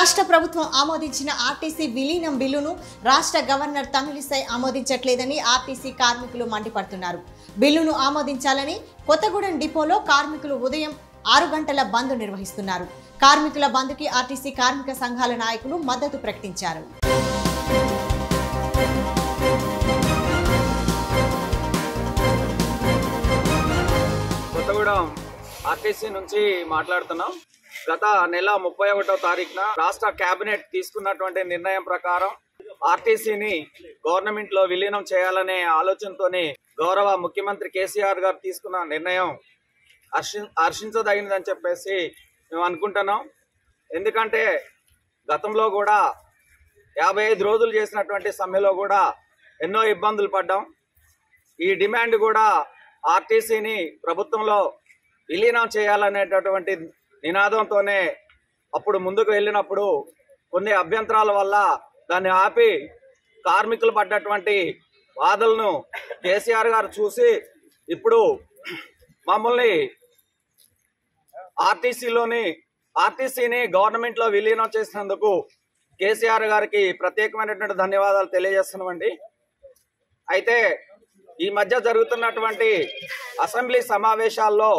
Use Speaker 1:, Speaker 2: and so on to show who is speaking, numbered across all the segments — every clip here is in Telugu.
Speaker 1: రాష్ట్ర ప్రభుత్వం ఆమోదించిన ఆర్టీసీ విలీనం బిల్లును రాష్ట్ర గవర్నర్ తమిళిసై ఆమోదించట్లేదని ఆర్టీసీ కార్మికులు మండిపడుతున్నారు బిల్లును ఆమోదించాలని కొత్తగూడెం డిపోలో కార్మికులు ఉదయం ఆరు గంటల బంద్ నిర్వహిస్తున్నారు కార్మికుల బంద్కి ఆర్టీసీ కార్మిక సంఘాల నాయకులు మద్దతు ప్రకటించారు
Speaker 2: కొత్తగూడెం ఆర్టీసీ నుంచి మాట్లాడుతున్నాం గత నెల ముప్పై ఒకటో తారీఖున రాష్ట్ర కేబినెట్ తీసుకున్నటువంటి నిర్ణయం ప్రకారం ఆర్టీసీని గవర్నమెంట్ లో విలీనం చేయాలనే ఆలోచనతోనే గౌరవ ముఖ్యమంత్రి కేసీఆర్ గారు తీసుకున్న నిర్ణయం హర్షి హర్షించదగినదని చెప్పేసి మేము అనుకుంటున్నాం ఎందుకంటే గతంలో కూడా యాభై ఐదు రోజులు చేసినటువంటి సమ్మెలో కూడా ఎన్నో ఇబ్బందులు పడ్డాం ఈ డిమాండ్ కూడా ఆర్టీసీని ప్రభుత్వంలో విలీనం చేయాలనేటటువంటి నినాదంతోనే అప్పుడు ముందుకు వెళ్ళినప్పుడు కొన్ని అభ్యంతరాల వల్ల దాన్ని ఆపి కార్మికులు పడ్డటువంటి బాధలను కేసీఆర్ గారు చూసి ఇప్పుడు మమ్మల్ని ఆర్టీసీలోని ఆర్టీసీని గవర్నమెంట్లో విలీనం చేసినందుకు కేసీఆర్ గారికి ప్రత్యేకమైనటువంటి ధన్యవాదాలు తెలియజేస్తున్నామండి అయితే ఈ మధ్య జరుగుతున్నటువంటి అసెంబ్లీ సమావేశాల్లో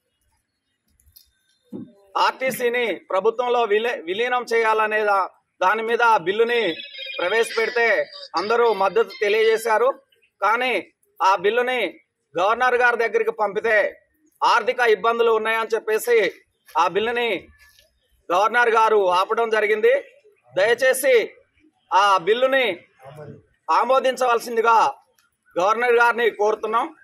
Speaker 2: ఆర్టీసీని ప్రభుత్వంలో విలీ విలీనం చేయాలనే దా- దాని మీద ఆ బిల్లుని ప్రవేశపెడితే అందరూ మద్దతు తెలియజేశారు కానీ ఆ బిల్లుని గవర్నర్ గారి దగ్గరికి పంపితే ఆర్థిక ఇబ్బందులు ఉన్నాయని చెప్పేసి ఆ బిల్లుని గవర్నర్ గారు ఆపడం జరిగింది దయచేసి ఆ బిల్లుని ఆమోదించవలసిందిగా గవర్నర్ గారిని కోరుతున్నాం